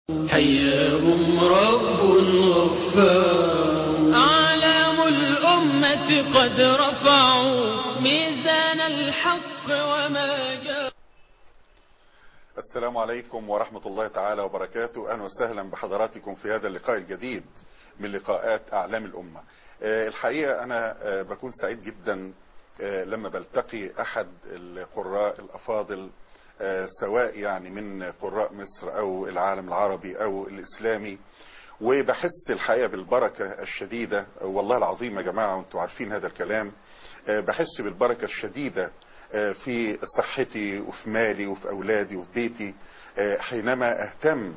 حياهم رب غفار أعلام الأمة قد رفعوا ميزان الحق وما جاء السلام عليكم ورحمة الله تعالى وبركاته أهلا وسهلا بحضراتكم في هذا اللقاء الجديد من لقاءات أعلام الأمة آه، الحقيقة أنا آه، بكون سعيد جدا آه، لما بلتقي أحد القراء الأفاضل آه، سواء يعني من قراء مصر أو العالم العربي أو الإسلامي وبحس الحقيقة بالبركة الشديدة والله العظيم يا جماعة وانتم عارفين هذا الكلام آه، بحس بالبركة الشديدة آه، في صحتي وفي مالي وفي أولادي وفي بيتي آه، حينما أهتم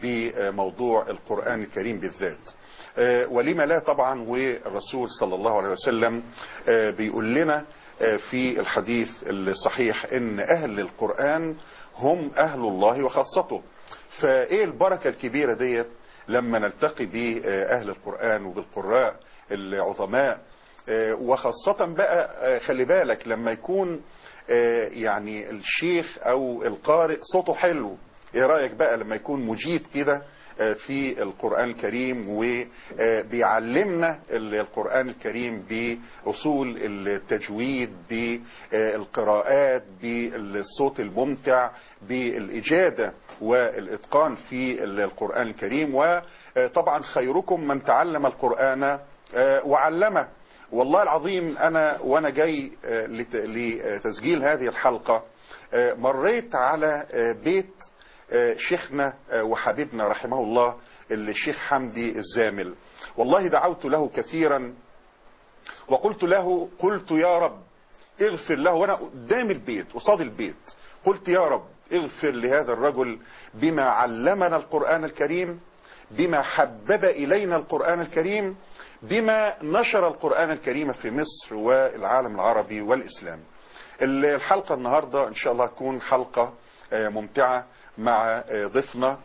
بموضوع القرآن الكريم بالذات آه، ولما لا طبعا والرسول صلى الله عليه وسلم آه، بيقول لنا آه، في الحديث الصحيح ان اهل القرآن هم اهل الله وخاصته فايه البركة الكبيرة ديت لما نلتقي باهل القرآن وبالقراء العظماء آه، وخاصة بقى آه، خلي بالك لما يكون آه، يعني الشيخ او القارئ صوته حلو ايه رأيك بقى لما يكون مجيد كده آه، في القرآن الكريم وبيعلمنا القرآن الكريم بأصول التجويد بالقراءات بالصوت الممتع بالإجادة والإتقان في القرآن الكريم وطبعا خيركم من تعلم القرآن آه، وعلمه والله العظيم أنا وأنا جاي آه، لت- لتسجيل هذه الحلقة آه، مريت على آه، بيت آه، شيخنا آه، وحبيبنا رحمه الله الشيخ حمدي الزامل والله دعوت له كثيرا وقلت له قلت يا رب اغفر له وانا قدام البيت قصاد البيت قلت يا رب اغفر لهذا الرجل بما علمنا القرآن الكريم بما حبب إلينا القرآن الكريم بما نشر القرآن الكريم في مصر والعالم العربي والإسلام الحلقة النهاردة إن شاء الله تكون حلقة آه، ممتعة مع آه، ضيفنا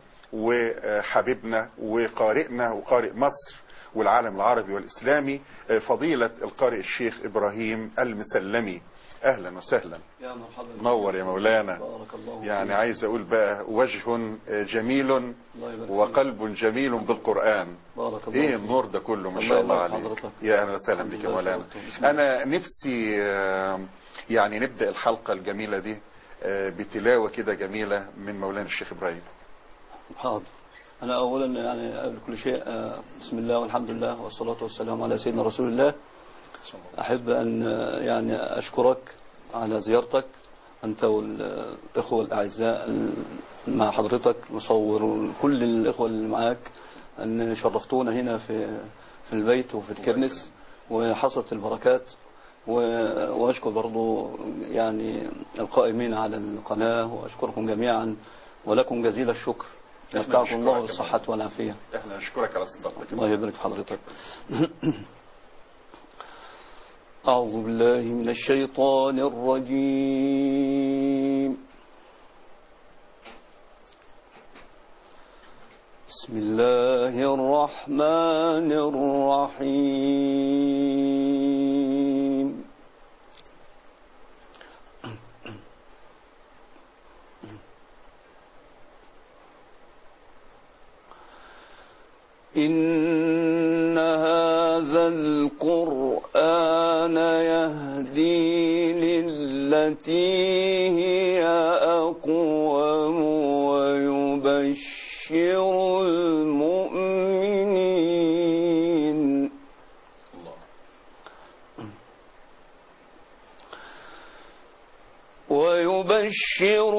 وحبيبنا وقارئنا وقارئ مصر والعالم العربي والإسلامي آه، فضيلة القارئ الشيخ إبراهيم المسلمي أهلا وسهلا يا مرحبا نور يا مولانا بارك الله يعني فيك. عايز أقول بقى وجه آه، جميل الله يبارك فيك. وقلب جميل بالقرآن بارك الله ايه فيك. النور ده كله ما الله شاء الله يبارك عليك حضرتك. يا اهلا وسهلا الحمد بك يا لله مولانا وشكرا. بسم الله. انا نفسي آه، يعني نبدا الحلقه الجميله دي آه، بتلاوه كده جميله من مولانا الشيخ ابراهيم حاضر أنا أولا يعني قبل كل شيء آه، بسم الله والحمد لله والصلاة والسلام على سيدنا رسول الله أحب أن آه، يعني أشكرك على زيارتك أنت والإخوة الأعزاء ال- مع حضرتك مصور وكل الإخوة اللي معاك أن شرفتونا هنا في في البيت وفي الكرنس وحصلت البركات و- وأشكر برضو يعني القائمين على القناة وأشكركم جميعا ولكم جزيل الشكر إحنا متعكم الله نشكرك يا بالصحة مولانا. والعافية احنا نشكرك على صداقتك الله يبارك في حضرتك أعوذ بالله من الشيطان الرجيم بسم الله الرحمن الرحيم إن هذا القرآن يهدي للتي هي أقوم ويبشر المؤمنين الله ويبشر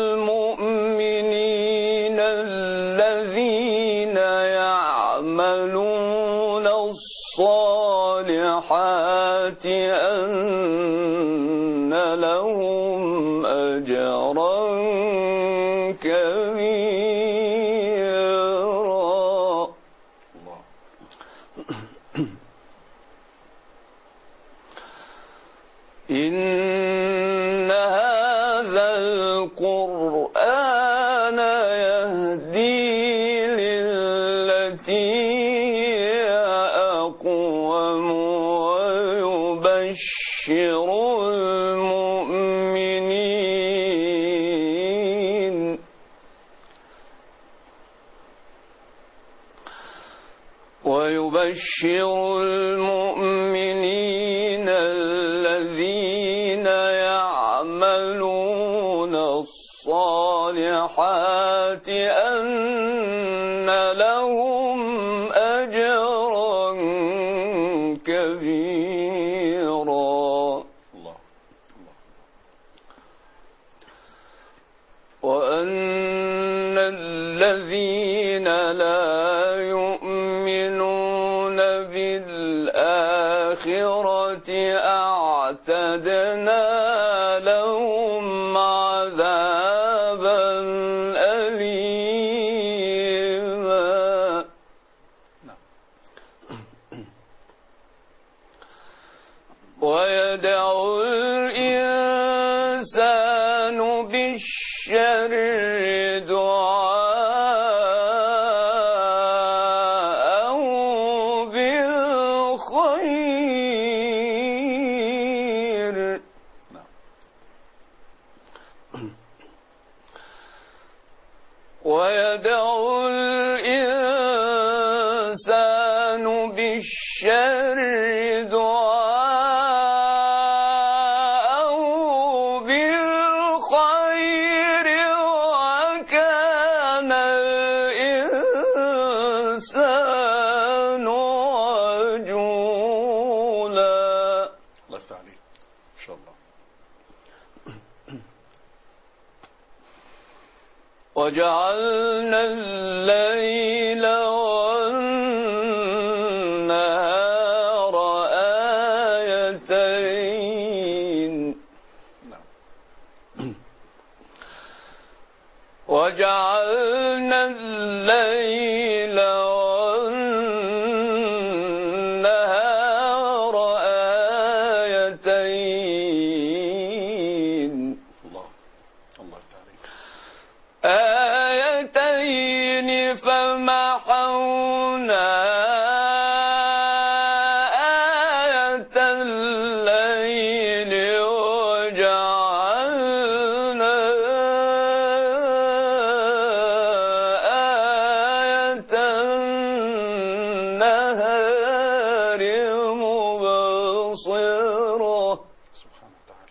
المؤمنين الذين يعملون الصالحات أن لهم أجرا كبيرا الله إن هذا القرآن يهدي للتي هي أقوم ويبشر المؤمنين ويبشر المؤمنين الذين يعملون الصالحات أن لهم أجرا كبيرا الله الله وأن الذين لا يؤمنون بالآخرة أعتدنا لهم عذابا أليما نعم ويدعو الإنسان بالشر دعاءه بالخير نعم ويدعو الإنسان بالشر دعاءه بالخير وكان الإنسان عجولا الله يفتح عليك ان شاء الله وجعلنا الليل والنهار آيتين نعم وجعلنا الليل والنهار آيتين الله الله يفتح عليك آيتين فمحونا آية الليل وجعلنا آية النهار مبصرة سبحانه وتعالى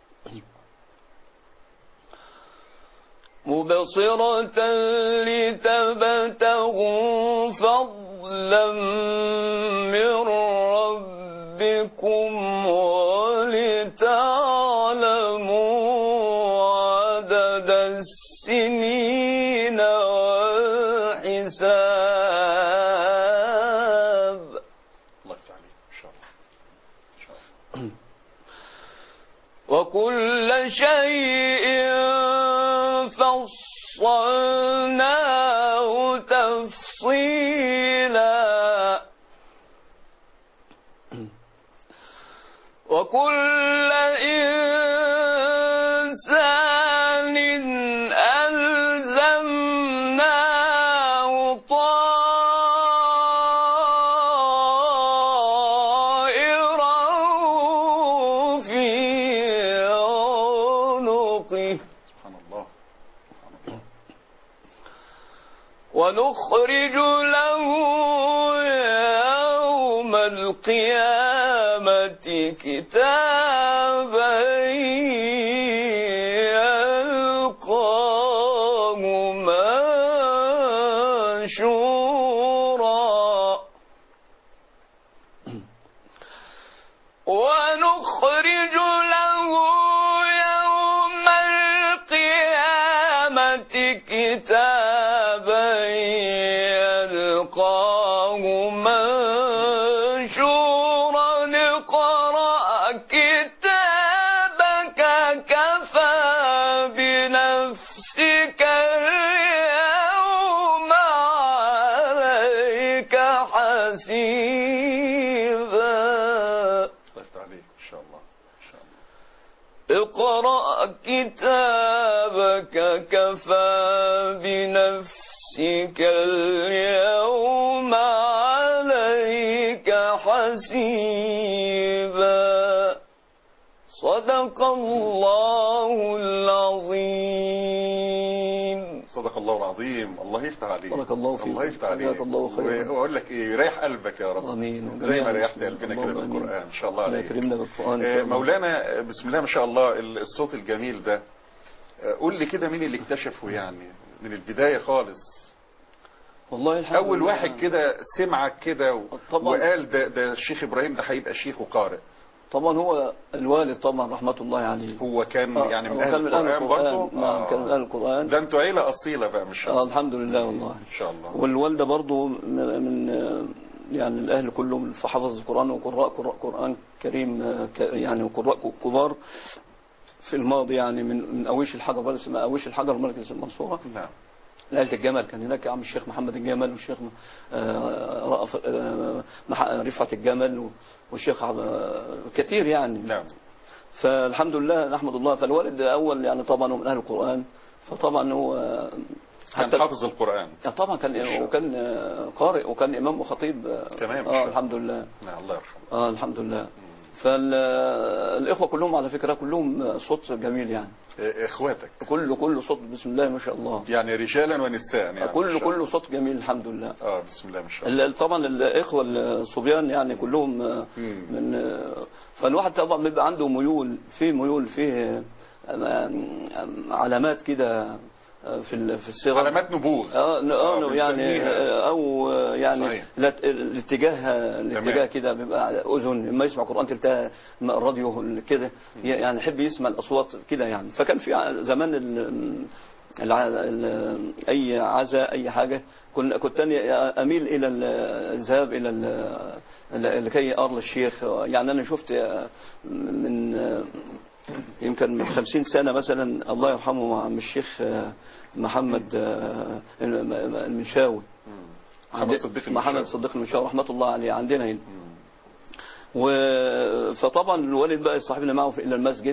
مبصرة لتبتغوا فضلا من ربكم ولتعلموا عدد السنين والحساب الله يفتح عليك ان شاء الله ان شاء الله وكل شيء فصلناه تفصيلا وكل إنسان ألزمناه طائره في عنقه سبحان الله سبحان الله ونخرج له يوم القيامة كتابا يلقاه منشورا ونخرج له يوم القيامة كتابا يلقاه منشورا اقرأ كتابك كفى بنفسك اليوم عليك حسيبا الله يفتح عليك ان شاء الله ان شاء الله اقرأ كتابك كفى بنفسك اليوم عليك حسيبا صدق الله العظيم صدق الله العظيم الله يفتح عليك بارك الله فيك. الله يفتح عليك جزاك الله خيرا. واقول لك ايه يريح قلبك يا رب امين زي ما ريحت قلبنا كده اللهم آمين. بالقران ان شاء الله ربنا عليك يكرمنا بالقران إن شاء آه، الله. مولانا بسم الله ما شاء الله الصوت الجميل ده آه، قول لي كده مين اللي اكتشفه يعني من البدايه خالص والله الحمد اول لله. واحد كده سمعك كده و- طبعا. وقال ده ده الشيخ ابراهيم ده هيبقى شيخ وقارئ طبعا هو الوالد طبعا رحمه الله عليه هو كان آه، يعني من هو اهل كان من أهل القران برضه نعم كان من اهل القران ده انتوا عيله اصيله بقى مش آه الحمد لله والله ان شاء الله والوالده برضو من من، آه، يعني الاهل كلهم فحفظ القران وقراء قراء قران كريم آه، ك- يعني وقراء كبار في الماضي يعني من من اويش الحجر بلد اسمها اويش الحجر مركز المنصوره نعم ليلة الجمل كان هناك عم الشيخ محمد الجمل والشيخ آه، رأف آه، مح- رفعت الجمل والشيخ عب- كثير يعني نعم فالحمد لله نحمد الله فالوالد اول يعني طبعا هو من اهل القران فطبعا هو كان حافظ القران طبعا كان وكان قارئ وكان امام وخطيب تمام. اه الحمد لله نعم الله يرحمه اه الحمد لله فالاخوه كلهم على فكره كلهم صوت جميل يعني آه، اخواتك كله كله صوت بسم الله ما شاء الله يعني رجالا ونساء يعني إن كله شاء الله. كله صوت جميل الحمد لله اه بسم الله ما شاء الله ال- طبعا الاخوه الصبيان يعني كلهم آه، مم. من آه، فالواحد طبعا بيبقى عنده ميول في ميول في علامات كده آه، في ال- في الصغر علامات نبوغ اه ن- اه آه، يعني بنسميها. آه، او آه، يعني صحيح. لا ت- الاتجاه الاتجاه تمام. كده بيبقى على اذن لما يسمع قران تلتها الراديو كده يعني يحب يسمع الاصوات كده يعني فكان في ع- زمان ال- الع- ال- اي عزاء اي حاجه كن- كنت أنا اميل الى ال- الذهاب الى ال- ال- لكي ارى الشيخ يعني انا شفت من يمكن من خمسين سنة مثلا الله يرحمه عم الشيخ محمد المنشاوي محمد صديق محمد المشاوي. صديق المنشاوي رحمة الله عليه عندنا هنا مم. و... فطبعا الوالد بقى يصاحبنا معه في- الى المسجد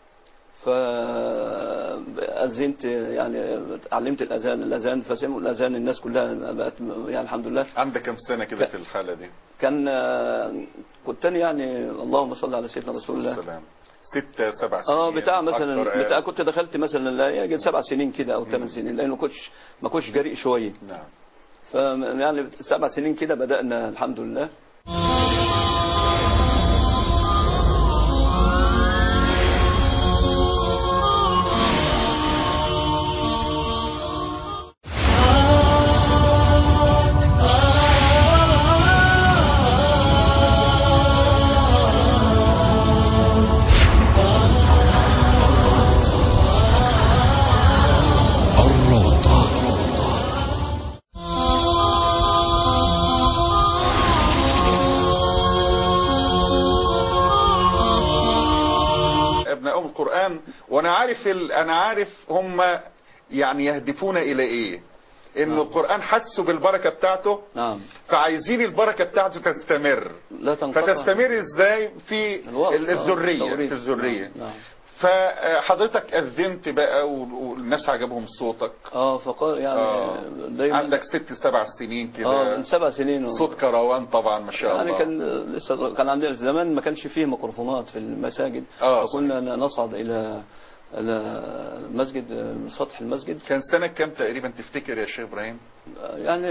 فأذنت يعني علمت الأذان الأذان فسمعوا الأذان الناس كلها بقت يعني الحمد لله عندك كم سنه كده ك- في الحاله دي كان كنت أنا يعني اللهم صل على سيدنا رسول الله السلام ستة سبع سنين اه بتاع مثلا أكتر بتاع آه. كنت دخلت مثلا لا يجي سبع سنين كده او ثمان سنين لانه كنتش ما كنتش جريء شويه نعم ف يعني سبع سنين كده بدانا الحمد لله الروضة ابناء القرآن وانا عارف ال... انا عارف هم يعني يهدفون الى ايه ان نعم. القرآن حسوا بالبركة بتاعته نعم فعايزين البركة بتاعته تستمر لا تنقطع فتستمر ازاي في الوقت، ال- آه، الذرية التوريث. في الذرية نعم. فحضرتك اذنت بقى وال- والناس عجبهم صوتك اه فقال يعني آه. دايما عندك ست سبع سنين اه من كده سبع سنين و... صوت كروان طبعا ما شاء يعني الله كان لسه كان عندنا زمان ما كانش فيه ميكروفونات في المساجد آه، فكنا نصعد الى الى المسجد من سطح المسجد كان سنة كام تقريبا تفتكر يا شيخ ابراهيم يعني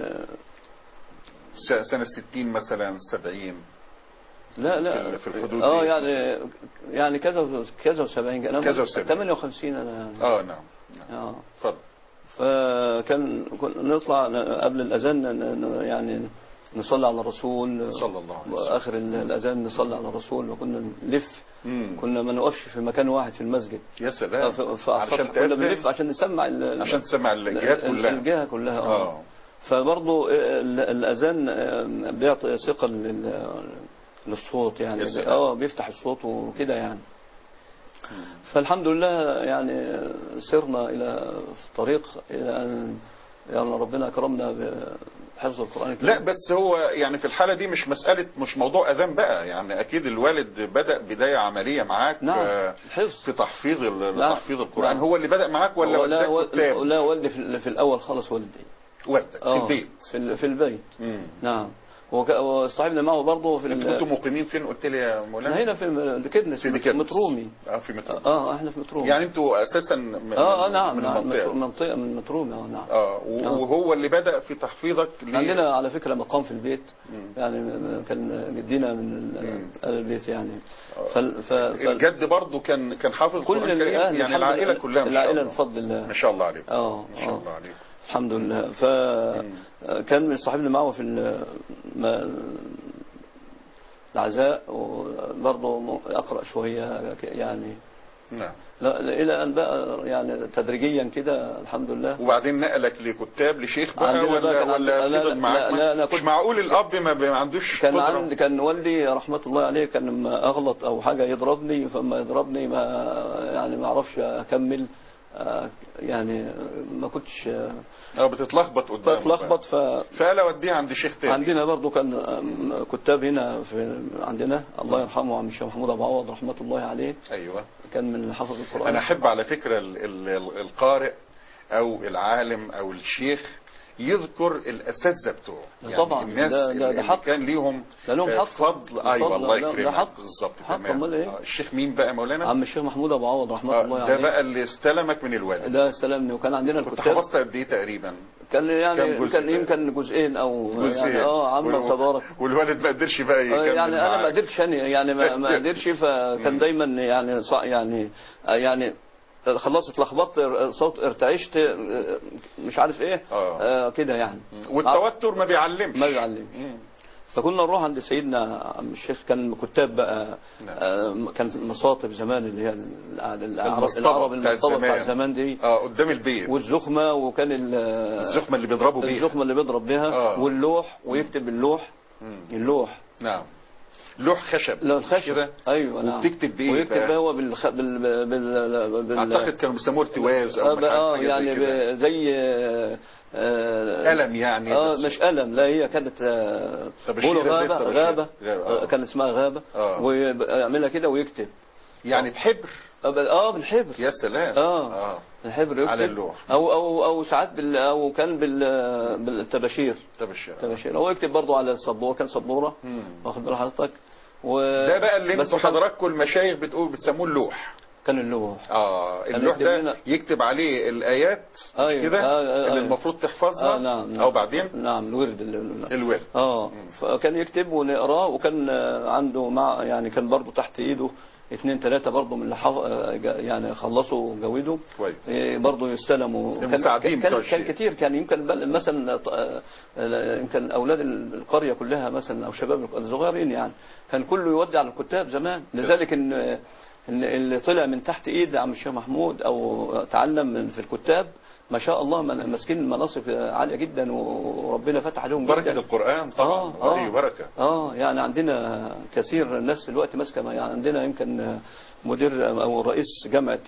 س- سنة 60 مثلا 70 لا في لا ال- في الحدود اه دي. يعني يعني كذا و- كذا و70 انا كذا وسبعين. 58 انا اه نعم نعم. اه اتفضل فكان كنا نطلع قبل الاذان ن- ن- يعني نصلي على الرسول صلى الله عليه وسلم واخر ال- الاذان نصلي على الرسول وكنا نلف مم. كنا ما نقفش في مكان واحد في المسجد يا سلام ف- ف- على علشان السطح كنا تأذن بنلف عشان نسمع ال- عشان تسمع الجهات ال- كلها الجهه كلها اه اه فبرضه ال- الاذان آه، بيعطي ثقه لل- للصوت يعني يا سلام. اه بيفتح الصوت وكده يعني فالحمد لله يعني سرنا الى في الطريق الى ان يعني ربنا اكرمنا بحفظ القران الكريم لا بس هو يعني في الحالة دي مش مسألة مش موضوع أذان بقى يعني أكيد الوالد بدأ بداية عملية معاك نعم آه، الحفظ في تحفيظ ال- نعم. تحفيظ القرآن نعم. هو اللي بدأ معاك ولا هو لا وداك وال- كتاب لا والدي في, في الاول خالص والدي والدك في آه، البيت في, ال- في البيت مم. نعم وك- وصاحبنا معه برضه في انتوا ال- كنتوا مقيمين فين قلت لي يا مولانا هنا في دكنس في ديكابس. مترومي اه في مترومي اه احنا في مترومي يعني انتوا اساسا م- اه اه نعم من نعم المنطقه من منطقه من مترومي اه نعم اه و- آه. وهو اللي بدا في تحفيظك ل- عندنا على فكره مقام في البيت مم. يعني م- كان جدينا من ال- مم. آل البيت يعني فال ف فال- الجد برضه كان كان حافظ كل القران الكريم الأهل يعني الحمد العائله لله- كلها ما شاء العائله الله بفضل الله ما شاء الله عليكم اه ما شاء اه الله عليكم الحمد لله ف كان من صاحبنا معه في ال- ما- العزاء وبرضه اقرا شويه ك- يعني نعم لا الى ان بقى يعني تدريجيا كده الحمد لله وبعدين نقلك لكتاب لشيخ بقى عندنا ولا بقى كان ولا عند- لا- فضل لا- معاك لا- لا، أنا مش كنت- معقول الاب ما ب- ما عندوش كان قدرة؟ عندي كان والدي رحمه الله عليه كان لما اغلط او حاجه يضربني فما يضربني ما يعني ما اعرفش اكمل آه، يعني ما كنتش آه، اه بتتلخبط قدامه بتلخبط ف فقال اوديه عند شيخ تاني عندنا برضو كان آم، كتاب هنا في عندنا الله يرحمه عم الشيخ محمود ابو عوض رحمه الله عليه ايوه كان من حفظ القران انا احب على فكره ال- ال- ال- القارئ او العالم او الشيخ يذكر الاساتذه بتوعه طبعاً، الناس ده- ده- اللي ده حق. كان ليهم ده لهم آه، حق. فضل ايوه فضل، الله لا، ده يكرمك حق. بالظبط حق، تمام أمال إيه؟ آه، الشيخ مين بقى مولانا عم الشيخ محمود ابو عوض رحمه آه، الله ده عليه بقى اللي استلمك من الوالد ده استلمني وكان عندنا كنت الكتاب حفظت قد ايه تقريبا كان كام يعني جزء كان بقى؟ يمكن جزئين او جزئين يعني اه عم وال- تبارك والوالد ما قدرش بقى آه، يكمل يعني انا ما معاك. قدرتش أنا يعني ما ما قدرش فكان دايما يعني صع- يعني آه، يعني خلصت اتلخبطت ار- صوت ارتعشت آه، مش عارف ايه آه. آه، كده يعني والتوتر ما بيعلمش ما بيعلمش. مم. فكنا نروح عند سيدنا عم الشيخ كان كتاب بقى نعم. آه، كان مصاطب زمان اللي هي الع- العرب المصطبة العرب بتاع المصطبة بتاع زمان. زمان دي اه قدام البيت والزخمه وكان ال- الزخمه اللي بيضربوا بيها الزخمه اللي بيضرب بها آه. واللوح ويكتب اللوح مم. اللوح نعم لوح خشب لا مش الخشب كده ايوه نعم وبتكتب بإيه ويكتب بقى؟ بقى هو بالخ... بال... بال... بال... اعتقد كانوا بيسموه ارتواز او اه, مش بقى- عارف آه حاجة يعني زي كده. ب... زي آه، آه، قلم يعني اه بس. مش قلم لا هي كانت آه، طباشير بيقولوا زي غابه الطباشير. غابه غابة، آه. آه، كان اسمها غابه آه. ويعملها كده ويكتب يعني بحبر اه ب- آه، بالحبر يا سلام اه اه الحبر يكتب على اللوح. او او او ساعات بال او كان بال بالتباشير طباشير تباشير هو يكتب برضه على السبوره كان سبوره مم. واخد بال حضرتك و ده بقى اللي بس انتوا كان- حضراتكم المشايخ بتقول بتسموه اللوح كان اللوح اه كان اللوح يكتب ده لنا- يكتب عليه الايات مش أيوة. كده آه، آه، اللي أيوة. المفروض تحفظها اه نعم نعم. او بعدين نعم الورد اللي الورد اه فكان يكتب ونقراه وكان آه، عنده مع يعني كان برضه تحت ايده اثنين ثلاثة برضه من اللي حف... آه، جا- يعني خلصوا وجودوا كويس إيه، برضه يستلموا كان المساعدين كان, بتوع كان, كان الشيخ. كتير كان يمكن بل مثلا آه، آه، يمكن اولاد القريه كلها مثلا او شباب الصغيرين يعني كان كله يودي على الكتاب زمان لذلك ان ان اللي طلع من تحت ايد عم الشيخ محمود او تعلم من في الكتاب ما شاء الله من- ماسكين مناصب عاليه جدا وربنا فتح عليهم بركه جدا القران طبعا آه، آه. ايوه بركه اه يعني عندنا كثير الناس دلوقتي ماسكه يعني عندنا يمكن مدير او رئيس جامعه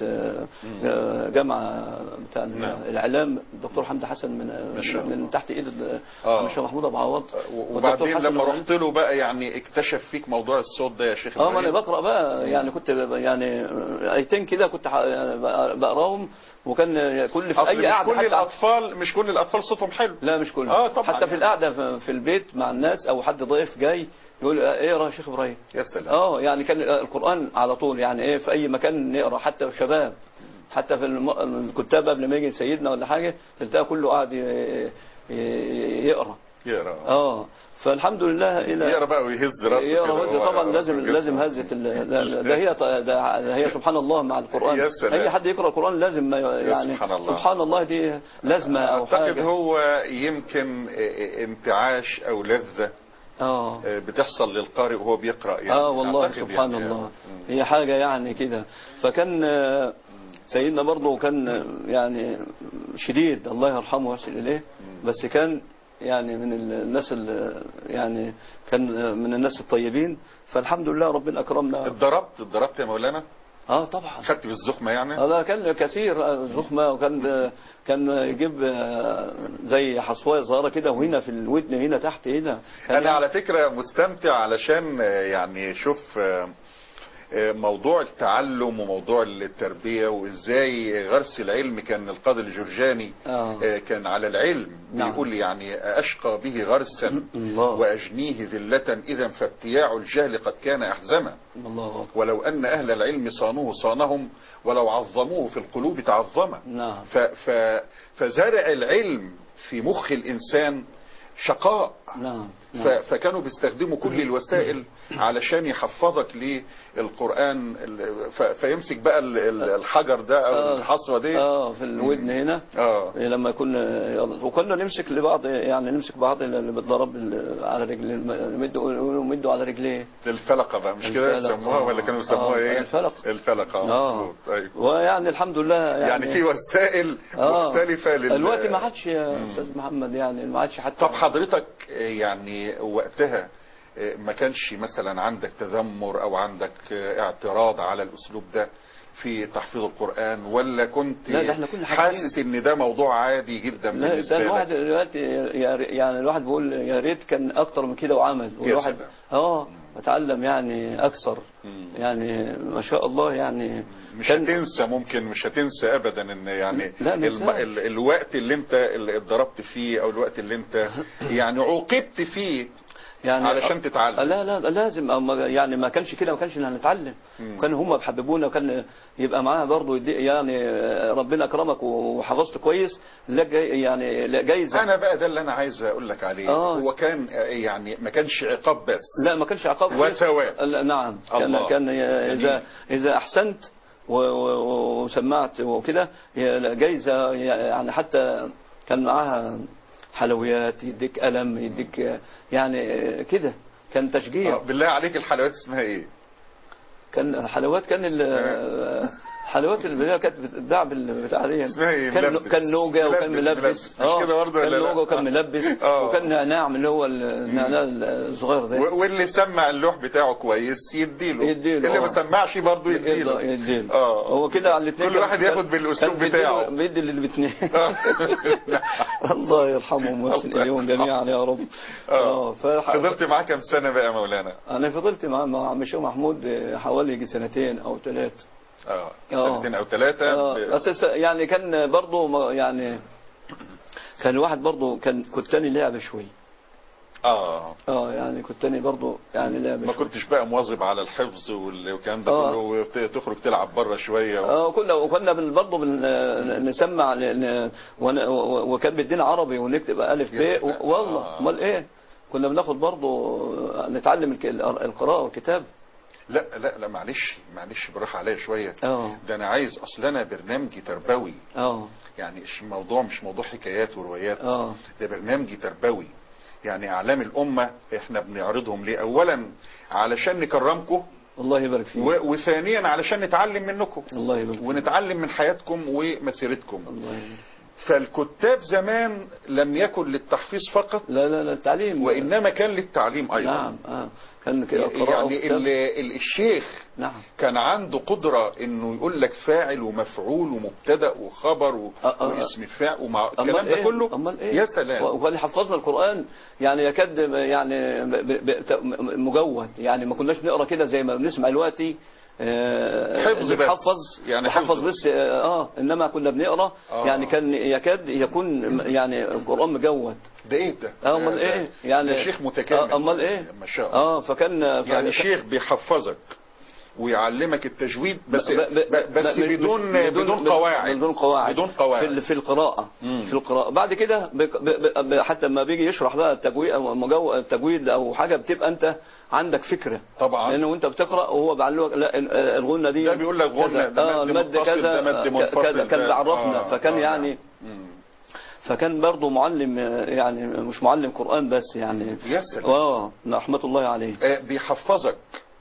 آه، جامعه بتاع نعم. الاعلام الدكتور حمدي حسن من ما شاء الله. من تحت ايد آه. الشيخ محمود ابو عوض والدكتور وبعدين حسن لما إبراهيم. رحت له بقى يعني اكتشف فيك موضوع الصوت ده يا شيخ اه ما انا إبراهيم. بقرا بقى يعني كنت ب- يعني ايتين كده كنت ح- يعني بقراهم وكان كل في اصل اي مش قعده كل حتى الاطفال مش كل الاطفال صوتهم حلو لا مش كله آه، طبعاً حتى في يعني. القعده في- في البيت مع الناس او حد ضيف جاي يقول ايه يا شيخ ابراهيم يا سلام اه يعني كان القرآن على طول يعني ايه في اي مكان نقرا حتى الشباب حتى في الم- الكتاب قبل ما يجي سيدنا ولا حاجه تلتقى كله قاعد ي- ي- يقرا يقرا اه فالحمد لله الى يقرا بقى ويهز راسه يقرا كده هزة وهو طبعا راسه لازم الجسم. لازم هزه ال- ده- ده هي ده ده هي سبحان الله مع القران يا سلام. اي حد يقرا القران لازم ما يعني سبحان الله. سبحان الله دي لازمه او اعتقد حاجه هو يمكن انتعاش او لذه اه بتحصل للقارئ وهو بيقرا يعني اه والله أعتقد سبحان يعني الله مم. هي حاجة يعني كده فكان آه، سيدنا برضه كان آه، يعني شديد الله يرحمه ويحسن إليه بس كان يعني من الناس ال- يعني كان آه، من الناس الطيبين فالحمد لله ربنا أكرمنا اتضربت اتضربت يا مولانا اه طبعا خدت بالزخمه يعني هذا كان كثير آه، زخمة وكان آه، كان يجيب آه، زي حصواية صغيرة كده وهنا في الودن هنا تحت هنا كان انا على فكره مستمتع علشان آه، يعني شوف آه، آه، موضوع التعلم وموضوع التربيه وازاي غرس العلم كان القاضي الجرجاني آه. آه، كان على العلم نعم. بيقول يعني اشقى به غرسا الله. واجنيه ذله اذا فابتياع الجهل قد كان احزما الله أكبر ولو أن أهل العلم صانوه صانهم ولو عظموه في القلوب تعظم نعم ف ف فزرع العلم في مخ الإنسان شقاء نعم ف نعم. فكانوا بيستخدموا كل الوسائل علشان يحفظك للقرآن ال- ف فيمسك بقى ال- ال- الحجر ده أو آه. الحصوة دي اه في الودن هنا اه لما كنا وكنا نمسك لبعض يعني نمسك بعض اللي بيتضرب على رجليه نمده نمده على رجليه الفلقة بقى مش كده الفلق، يسموها ولا كانوا يسموها آه، ايه الفلق. الفلقة آه. مظبوط ايوه ويعني الحمد لله يعني, يعني في وسائل آه. مختلفة لل دلوقتي ما عادش يا مم. استاذ محمد يعني ما عادش حتى طب حضرتك يعني وقتها ما كانش مثلا عندك تذمر او عندك اعتراض على الاسلوب ده في تحفيظ القرآن ولا كنت لا، ده احنا كنا حابين. حاسس ان ده موضوع عادي جدا لا بالنسبة ده الواحد لك دلوقتي يا ري- يعني الواحد بيقول يا ريت كان اكتر من كده وعمل والواحد سلام. اه اتعلم يعني اكثر مم. يعني ما شاء الله يعني مش كان- هتنسى ممكن مش هتنسى ابدا ان يعني لا، ما الم... انساش. ال... الوقت اللي انت اللي اتضربت فيه او الوقت اللي انت يعني عوقبت فيه يعني علشان تتعلم. لا لا لا لازم أما يعني ما كانش كده ما كانش هنتعلم مم. كان هم بيحببونا وكان يبقى معاها برضه يدي- يعني ربنا اكرمك وحفظت كويس لك جاي يعني لك جايزه انا بقى ده اللي انا عايز اقول لك عليه آه. هو كان يعني ما كانش عقاب بس لا ما كانش عقاب فيه. وثواب. لا، نعم كان الله. كان اذا اذا احسنت و- و- وسمعت وكده هي جايزه يعني حتى كان معاها حلويات يديك قلم يديك يعني كده كان تشجيع آه، بالله عليك الحلويات اسمها ايه كان حلوات كان ال حلوات اللي هي كانت بتتباع بالبتاع دي اسمها ايه؟ كان ملبس. كان نوجه وكان ملبس، ملبس ملبس. مش كده برضه كان ولا لا؟ نوجه وكان ملبس آه. وكان نعناع اللي هو النعناع الصغير ده و- واللي سمع اللوح بتاعه كويس يديله يديله، اللي آه. ما سمعش برضه يديله يديله اه هو كده على الاثنين كل واحد ياخد بالاسلوب بتاعه بيدي للاثنين آه. الله يرحمهم ويحسن اليهم جميعا يا رب اه فح- فضلت معاه كام سنه بقى يا مولانا انا فضلت مع مع عم الشيخ محمود حوالي يجي سنتين او ثلاث اه آه. سنتين او ثلاثه آه، بس يعني كان برضه ما- يعني كان الواحد برضه كان كنت تاني لعب شوي اه اه يعني كنت تاني برضه يعني لعب ما شوي كنتش بقى مواظب على الحفظ وال- والكلام ده آه. كله وتخرج تلعب بره شويه و... اه كنا وكنا بن- برضه بن- نسمع ل- ل- ون- و- وكان بيدينا عربي ونكتب الف يا ب سلام. والله آه. امال ايه كنا بناخد برضه نتعلم الك- القراءه والكتاب لا لا لا معلش معلش بالراحه عليا شويه اه ده انا عايز اصل انا برنامجي تربوي اه يعني مش موضوع مش موضوع حكايات وروايات اه ده برنامجي تربوي يعني اعلام الامه احنا بنعرضهم ليه اولا علشان نكرمكم الله يبارك فيك و- وثانيا علشان نتعلم منكم الله يبارك فيك ونتعلم من حياتكم ومسيرتكم الله يبارك. فالكتاب زمان لم يكن للتحفيظ فقط لا لا لا التعليم وانما كان للتعليم ايضا نعم اه كان كده قراءة يعني وكتاب. ال- ال- الشيخ نعم كان عنده قدرة انه يقول لك فاعل ومفعول ومبتدا وخبر و... آه، آه، آه. واسم فاعل ومع أمال الكلام ده إيه؟ كله أمال إيه؟ يا سلام وكان يحفظنا القرآن يعني يكاد يعني ب- ب- ب- مجود يعني ما كناش نقرا كده زي ما بنسمع دلوقتي آه، حفظ بس. حفظ يعني يعني حفظ حفظ بس اه آه، انما كنا بنقرا آه. يعني كان يكاد يكون يعني القرآن مجود ده ايه ده اه امال ده- ايه يعني ده شيخ متكامل آه، امال ايه ما شاء الله اه فكان ف- يعني شيخ بيحفظك ويعلمك التجويد بس ب- ب- ب- بس ب- مش- بدون مش- بدون قواعد بدون قواعد بدون قواعد في, ال- في القراءة مم. في القراءة بعد كده بك- ب- ب- ب- حتى لما بيجي يشرح بقى التجويد أو مجو- التجويد او حاجة بتبقى انت عندك فكرة طبعا لانه وانت بتقرا وهو بيعلمك لا ال- الغنة دي ده بيقول لك غنة، كذا. ده آه مد المد متصل، كذا ده مد آه، منفصل، كذا كان ده- بيعرفنا آه، فكان آه، يعني مم. فكان برضه معلم آه، يعني مش معلم قرآن بس يعني يا سلام. اه رحمة الله عليه آه، بيحفظك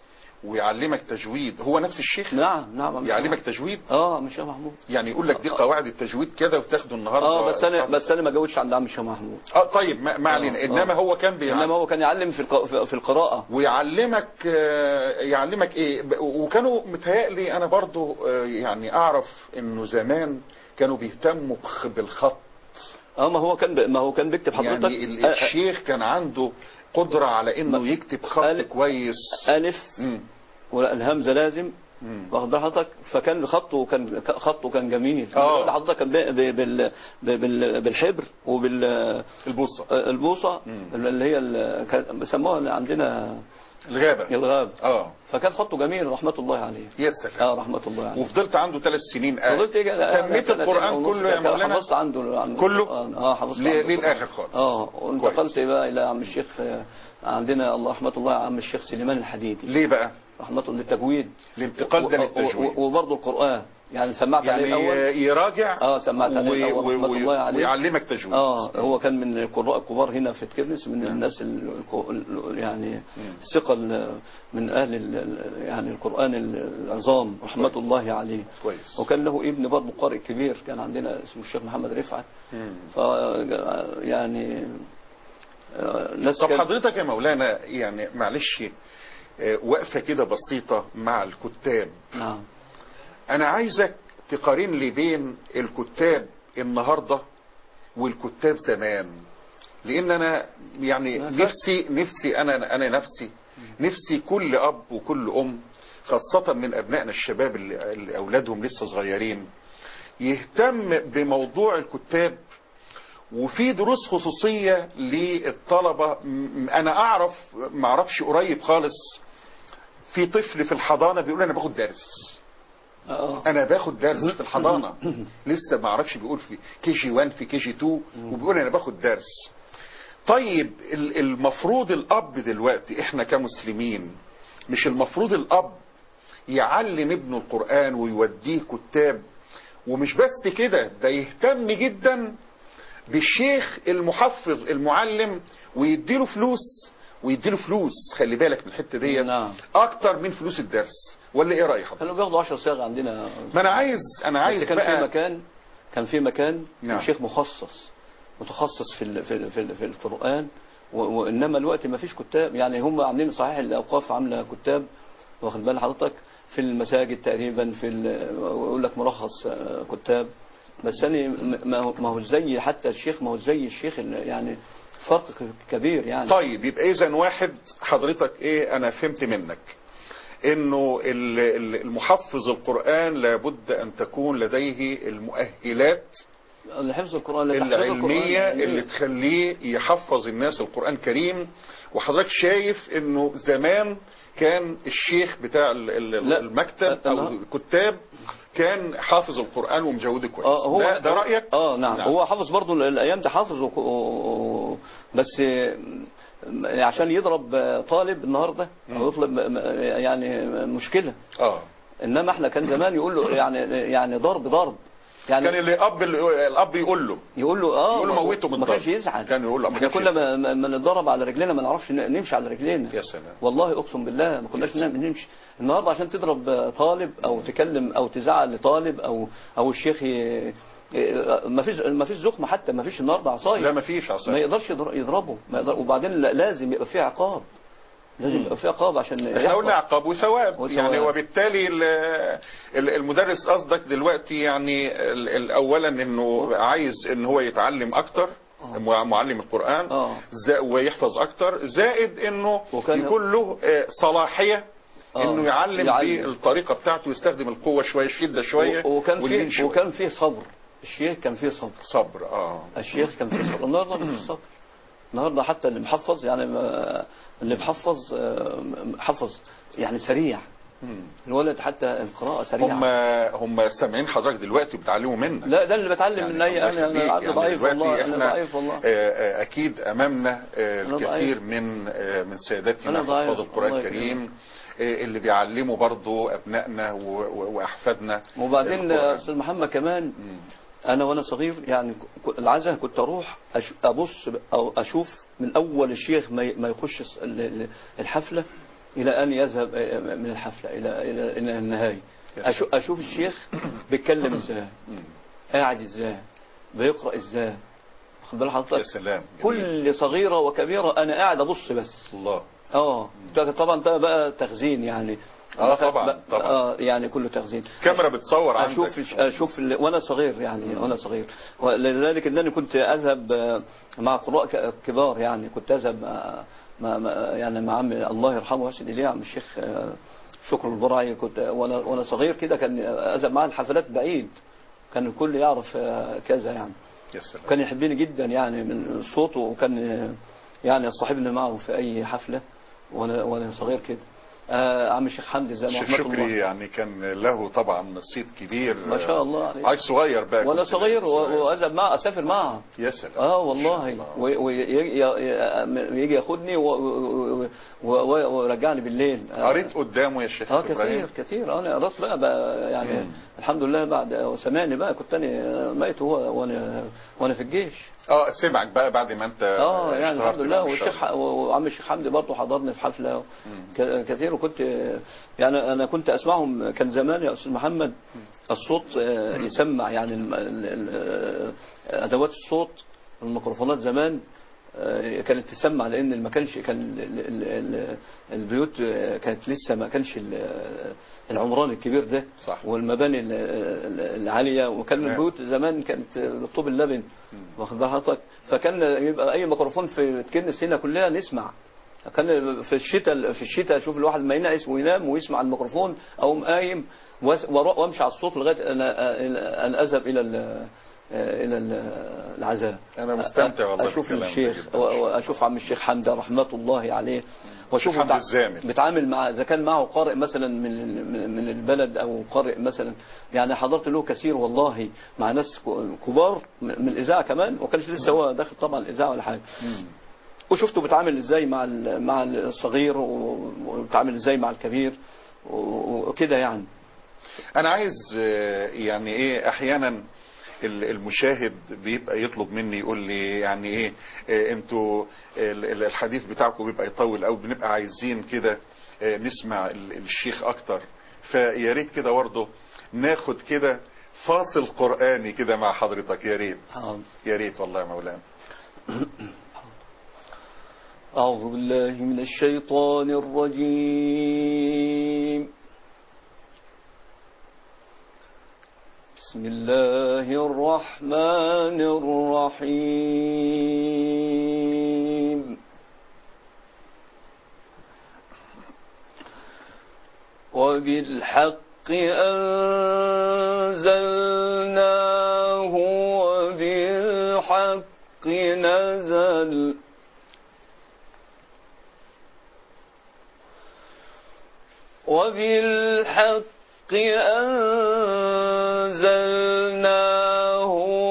ويعلمك تجويد هو نفس الشيخ نعم نعم مش يعلمك تجويد اه مش يا محمود يعني يقول لك دي قواعد التجويد كده وتاخده النهارده اه بس انا بس انا ما جاوبتش عند عم الشيخ محمود اه طيب ما ما علينا آه، انما آه. هو كان انما بيعلم هو كان يعلم في الق- في- في القراءة ويعلمك آه، يعلمك ايه ب- وكانوا متهيألي انا برضو آه، يعني اعرف انه زمان كانوا بيهتموا بخ- بالخط اه ما هو كان ب... ما هو كان بيكتب حضرتك يعني ال- آه، الشيخ كان عنده قدرة على انه ما- يكتب خط قال- كويس ألف مم. والهمزه لازم مم. واخد بال حضرتك فكان خطه كان خطه كان جميل آه. بقول لحضرتك كان ب- ب- بال- ب- بال- بالحبر وبال البوصة البوصه مم. اللي هي ال- كان بيسموها عندنا الغابة الغاب اه فكان خطه جميل رحمه الله عليه يا سلام اه رحمه الله عليه وفضلت عنده ثلاث سنين آه. فضلت إيه أنا- تميت سنتين القرآن ونص كله يا كده مولانا حفظت عنده عن كله؟ القرآن. اه حفظت ل- عنده للآخر القرآن. خالص. اه وانتقلت كويس. بقى الى عم الشيخ آه، عندنا الله رحمه الله عم الشيخ سليمان الحديدي ليه بقى رحمه الله للتجويد الانتقال ده و- و- للتجويد و- وبرضه القرآن يعني سمعت عليه يعني الأول يراجع اه سمعت عليه و- الأول و- رحمة و- الله عليه ويعلمك تجويد اه هو كان من القراء الكبار هنا في تكرنس من الناس ال- الكو- ال- يعني ثقة ال- من أهل ال- ال- يعني القرآن العظام رحمة كويس. الله عليه كويس وكان له ابن برضه قارئ كبير كان عندنا اسمه الشيخ محمد رفعت مم. ف يعني آه، ناس طب كان- حضرتك يا مولانا يعني معلش آه، وقفة كده بسيطة مع الكتاب نعم أنا عايزك تقارن لي بين الكتاب النهاردة والكتاب زمان لأن أنا يعني ما فرق. نفسي نفسي أنا أنا نفسي نفسي كل أب وكل أم خاصة من أبنائنا الشباب اللي اللي أولادهم لسه صغيرين يهتم بموضوع الكتاب وفي دروس خصوصية للطلبة م- أنا أعرف ما أعرفش قريب خالص في طفل في الحضانة بيقول أنا باخد درس اه انا باخد درس في الحضانه لسه ما اعرفش بيقول في كي جي 1 في كي جي 2 وبيقول انا باخد درس طيب ال- المفروض الاب دلوقتي احنا كمسلمين مش المفروض الاب يعلم ابنه القران ويوديه كتاب ومش بس كده ده يهتم جدا بالشيخ المحفظ المعلم ويديله فلوس ويديله فلوس خلي بالك من الحته ديت نعم. اكتر من فلوس الدرس ولا ايه رايك حضرتك كانوا بياخدوا 10 صيغ عندنا ما انا عايز انا عايز بس كان بقى في مكان كان في مكان نعم. شيخ مخصص متخصص في ال- في ال- في, ال- في القرآن و- وانما الوقت ما فيش كتاب يعني هم عاملين صحيح الاوقاف عامله كتاب واخد بال حضرتك في المساجد تقريبا في ال- يقول لك ملخص آه، كتاب بس انا م- ما هو ما هو زي حتى الشيخ ما هو زي الشيخ ال- يعني فرق ك- كبير يعني طيب يبقى اذا واحد حضرتك ايه انا فهمت منك انه ال- ال- المحفظ القرآن لابد ان تكون لديه المؤهلات حفظ القرآن لتحفيظ القرآن العلمية يعني اللي تخليه يحفظ الناس القرآن الكريم وحضرتك شايف انه زمان كان الشيخ بتاع ال- ال- لا. المكتب او أنا- الكتاب كان حافظ القرآن ومجوده كويس اه هو ده, ده رأيك اه نعم, نعم. هو حافظ برضه الايام دي حافظ وك- و... و... بس م- عشان يضرب طالب النهارده او يطلب م- م- يعني مشكله اه انما احنا كان زمان يقول له يعني يعني ضرب ضرب كان يعني اللي اب الاب يقول له يقول له اه يقول له موته من ما كانش الضرب. يزعل كان يقول له ما احنا كانش كنا يزعل. ما, ما ما نتضرب على رجلنا ما نعرفش ن- نمشي على رجلينا يا سلام والله اقسم بالله ما كناش نعمل نمشي النهارده عشان تضرب طالب او تكلم او تزعل لطالب او او الشيخ ي... ما فيش ما فيش زخمه حتى ما فيش النهارده عصايه لا ما فيش ما عصايه يقدرش يضر- يضربه ما يقدر وبعدين لا- لازم يبقى في عقاب لازم يبقى في عقاب عشان احنا يحفظ. قلنا عقاب وثواب وثواب. يعني وبالتالي ال- ال- المدرس قصدك دلوقتي يعني ال- ال- اولا انه عايز ان هو يتعلم اكتر آه. مع- معلم القرآن آه. زا- ويحفظ اكتر زائد انه وكان- يكون له آه، صلاحية آه. انه يعلم, يعلم. بالطريقة بتاعته يستخدم القوة شوية الشدة شوية و- وكان واللين في شوية. وكان في صبر الشيخ كان فيه صبر صبر اه الشيخ كان فيه صبر النهارده مفيش صبر النهارده حتى اللي محفظ يعني ما- اللي محفظ آه، حفظ يعني سريع مم. الولد حتى القراءة سريعة هم هم سامعين حضرتك دلوقتي وبيتعلموا منك لا ده اللي بتعلم من اي الله انا يخليك. انا عبد يعني ضعيف دلوقتي والله انا احنا ضعيف والله آه، آه، اكيد امامنا آه، أنا الكثير ضعيف. من آه، من سادتنا أنا ضعيف. حفاظ القران الله الكريم آه، اللي بيعلموا برضو ابنائنا و- و- واحفادنا وبعدين القرآن. استاذ محمد كمان مم. انا وانا صغير يعني ك- العزاء كنت اروح أش- ابص او اشوف من اول الشيخ ما ي- ما يخش الص- ال- ال- الحفله الى ان يذهب من الحفله الى الى الى النهايه يس. أشو- اشوف الشيخ بيتكلم ازاي مم. قاعد ازاي بيقرا ازاي واخد بال يا حضرتك سلام جميل. كل صغيره وكبيره انا قاعد ابص بس الله اه طبعا ده بقى تخزين يعني آه، طبعاً، بقى- طبعاً. اه يعني كله تخزين كاميرا بتصور عندك اشوف اشوف ال- وانا صغير يعني وانا صغير ولذلك انني كنت اذهب آه، مع قراء ك- كبار يعني كنت اذهب مع مع- مع- يعني مع عمي الله يرحمه ويحسن اليه عم الشيخ آه، شكر البرعي كنت وانا وانا صغير كده كان اذهب معاه الحفلات بعيد كان الكل يعرف آه، كذا يعني يا سلام كان يحبني جدا يعني من صوته وكان آه، يعني يصطحبني معه في اي حفله وانا وانا صغير كده آه عم الشيخ حمدي زي ما الشيخ رحمه شكري الله يعني كان له طبعا صيت كبير ما شاء الله عليه. عايش صغير بقى وانا كنت صغير و- صغير. واذهب معه اسافر معه يا سلام اه ما شاء والله الله. ويجي ياخدني و- و- و- و- ويرجعني بالليل آه. قريت قدامه يا شيخ اه إبراهيم؟ كثير كثير انا قرأت بقى, بقى يعني مم. الحمد لله بعد سمعني بقى كنت انا ميت هو وانا وانا في الجيش اه سمعك بقى بعد ما انت اه يعني اشتهرت الحمد لله بقى ما شاء والشيخ الله. وعم الشيخ حمدي برضه حضرني في حفله ك- كثير وكنت يعني انا كنت اسمعهم كان زمان يا استاذ محمد الصوت آه، يسمع يعني الم- ال- ال- آه، ادوات الصوت الميكروفونات زمان آه، كانت تسمع لان ما كانش كان ال- ال- ال- البيوت آه، كانت لسه ما كانش ال- العمران الكبير ده صح. والمباني ال- ال- العاليه وكان تمام. البيوت زمان كانت بالطوب اللبن واخد بال حضرتك فكان يبقى اي ميكروفون في تكنس هنا كلها نسمع كان في الشتاء في الشتاء اشوف الواحد ما ينعس وينام ويسمع الميكروفون او قايم وأس- وأروح- وامشي على الصوت لغايه ان ان اذهب الى ال- الى ال- العزاء أنا مستمتع والله اشوف بالكلام ده الشيخ جداً. و- واشوف عم الشيخ حمده رحمه الله عليه واشوف حمدي بتع- الزامل. بتعامل مع اذا كان معه قارئ مثلا من من- من البلد او قارئ مثلا يعني حضرت له كثير والله مع ناس ك- كبار من الاذاعه كمان وكانش لسه هو داخل طبعا الاذاعه ولا حاجه وشفته بيتعامل ازاي مع ال- مع الصغير و- وبيتعامل ازاي مع الكبير و- وكده يعني انا عايز آه، يعني ايه احيانا ال- المشاهد بيبقى يطلب مني يقول لي يعني ايه آه، انتوا ال- ال- الحديث بتاعكم بيبقى يطول او بنبقى عايزين كده آه، نسمع ال- الشيخ اكتر فيا ريت كده برضه ناخد كده فاصل قرآني كده مع حضرتك يا ريت حاضر. يا ريت والله يا مولانا أعوذ بالله من الشيطان الرجيم بسم الله الرحمن الرحيم وبالحق أنزلناه وبالحق نزل وبالحق أنزلناه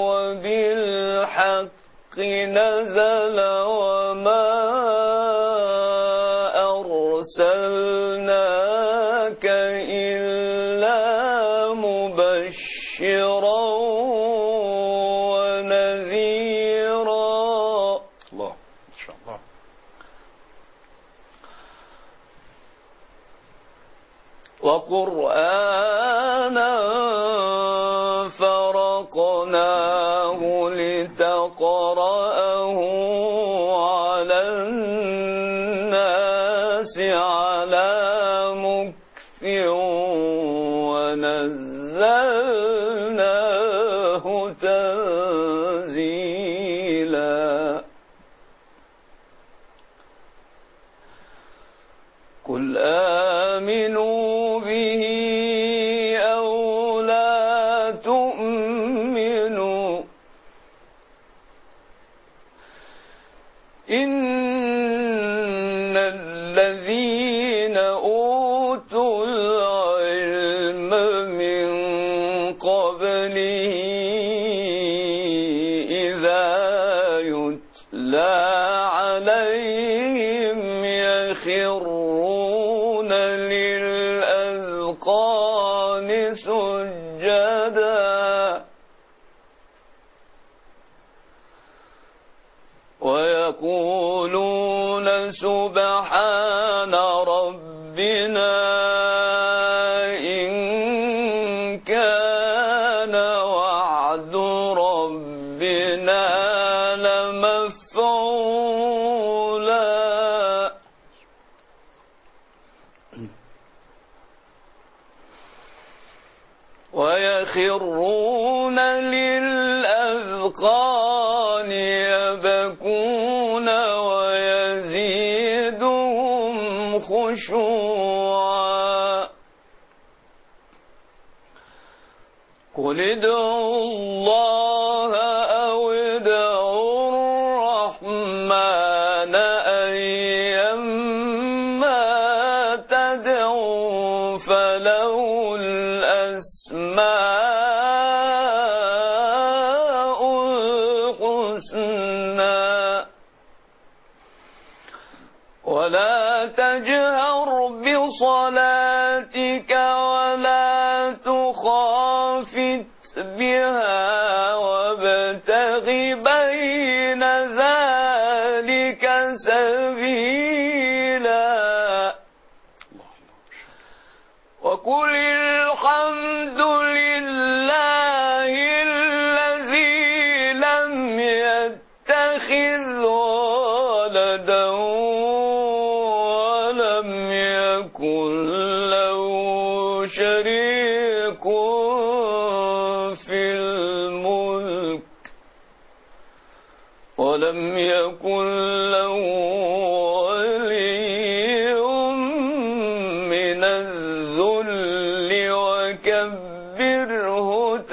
وبالحق نزل وما أرسلناك إلا مبشرا ونذيرا الله ان شاء الله وقرآنا فرقناه لتقرأه على الناس على مكث ونزلناه تنزيلا قل آمنوا به أو لا تؤمنوا إن الذين أوتوا العلم من قبله إذا يتلى عليهم يخرون للأذقان سجدا ويقولون سبحان ربنا إن كان وعد ربنا لمفعولا ويخرون للأذقان يبكون ويزيدهم خشوعا قل ادعوا الله أو ادعوا الرحمن أيما تدعوا فله الأسماء الحسنى ولا تجهر بصلاتك ولا تخافت بها وابتغ بين ذلك سبيلا وقل الحمد لله الذي لم يتخذ ولدا ولم يكن له شريك في الملك ولم يكن له ولي من الذل وكبره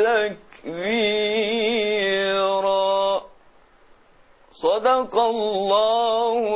تكبيرا صدق الله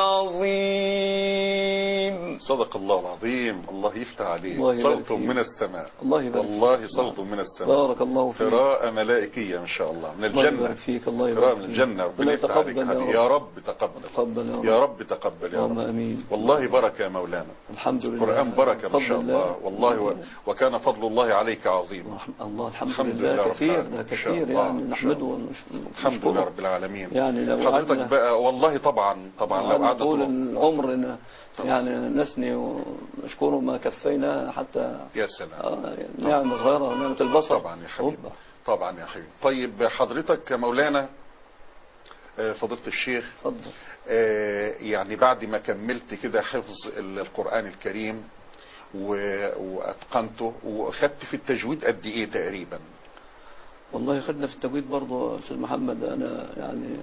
العظيم صدق الله العظيم الله يفتح عليه الله يبارك صوت فيك. من السماء الله يبارك والله فيك. صوت من السماء بارك الله فيك قراءة ملائكية إن شاء الله من الله الجنة يبارك فيك الله قراءة يبارك من فيك الجنة ربنا ربنا يفتح عليك يتقبل حبيبي. يا رب تقبل تقبل يا رب. يا رب تقبل يا اللهم رب امين والله بركة يا مولانا الحمد لله القرآن بركة ما بفضل شاء الله والله و... وكان فضل الله عليك عظيما الله الحمد, الحمد لله, لله رب كثير العالمين. ده إن شاء كثير الله. يعني إن شاء نحمده الله. ونشكره الحمد لله رب العالمين يعني لو حضرتك قعدنا- بقى والله طبعا طبعا لو قعدنا طول طول العمر ن- يعني نسني ونشكره ما كفينا حتى يا سلام آه، نعمة صغيرة ونعمة البصر طبعا يا حبيبي أوبا. طبعا يا حبيبي طيب حضرتك يا مولانا آه، فضيلة الشيخ اتفضل آه، يعني بعد ما كملت كده حفظ ال- القرآن الكريم و- واتقنته واخدت في التجويد قد ايه تقريبا والله خدنا في التجويد برضه يا استاذ محمد انا يعني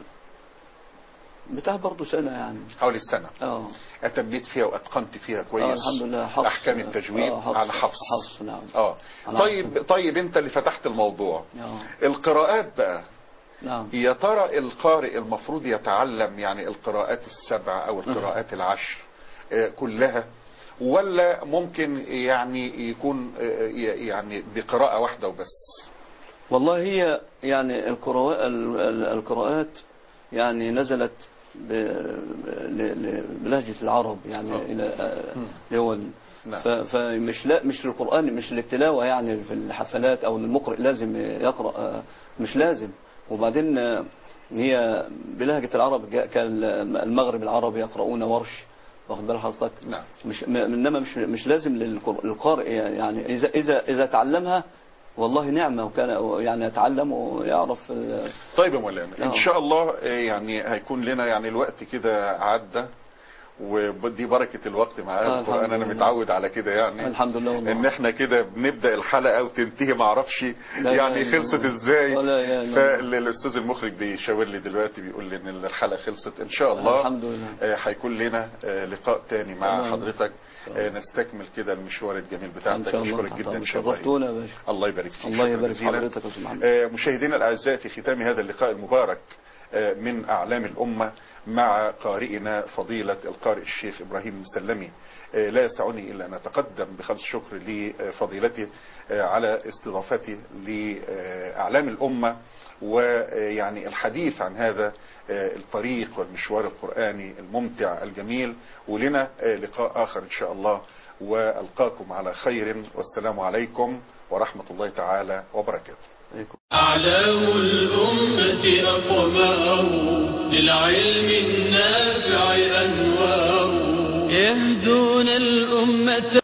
بتاع برضه سنة يعني حوالي السنة اه اتميت فيها واتقنت فيها آه كويس الحمد لله حفظ احكام التجويد آه على حفظ حفظ نعم اه على طيب طيب انت اللي فتحت الموضوع آه القراءات بقى نعم يا ترى القارئ المفروض يتعلم يعني القراءات السبع او القراءات العشر آه، كلها ولا ممكن يعني يكون آه، ي- يعني بقراءة واحدة وبس والله هي يعني القراء ال- ال- القراءات يعني نزلت ب- ل- ل- بلهجة العرب يعني آه. إلى آه، مم. دول نعم. ف- فمش لا مش للقرآن مش للتلاوة يعني في الحفلات أو المقرئ لازم يقرأ آه، مش لازم وبعدين آه، هي بلهجة العرب جاء- كان المغرب العربي يقرؤون ورش واخد بال حضرتك نعم مش م- انما مش مش لازم للقر- للقارئ يعني اذا اذا اذا تعلمها والله نعمه وكان يعني يتعلم ويعرف ال- طيب يا مولانا ان آه. شاء الله آه، يعني هيكون لنا يعني الوقت كده عدى ودي بركة الوقت مع اهل آه، القرآن الحمد انا لله. متعود على كده يعني الحمد لله والله ان احنا كده بنبدا الحلقه وتنتهي ما اعرفش لا يعني إله إلا خلصت الله. ازاي ولا إله إلا فالاستاذ المخرج بيشاور لي دلوقتي بيقول لي ان الحلقه خلصت ان شاء الله الحمد لله آه، هيكون لنا آه، لقاء تاني مع تمام. حضرتك شاء آه، الله. نستكمل كده المشوار الجميل ان بتاعك شاء الله اشكرك جدا طبعاً. ان شاء الله شرفتونا يا باشا الله يبارك فيك الله شكراً يبارك في جزيلاً. حضرتك يا استاذ محمد آه، مشاهدينا الاعزاء في ختام هذا اللقاء المبارك آه، من اعلام الامه مع قارئنا فضيله القارئ الشيخ ابراهيم مسلمي آه، لا يسعني الا ان اتقدم بخلص شكر لفضيلته آه، على استضافتي لاعلام الامه ويعني الحديث عن هذا آه، الطريق والمشوار القراني الممتع الجميل ولنا آه، لقاء اخر ان شاء الله والقاكم على خير والسلام عليكم ورحمه الله تعالى وبركاته عليكم. أعلام الأمة أقمار للعلم النافع أنوار يهدون الأمة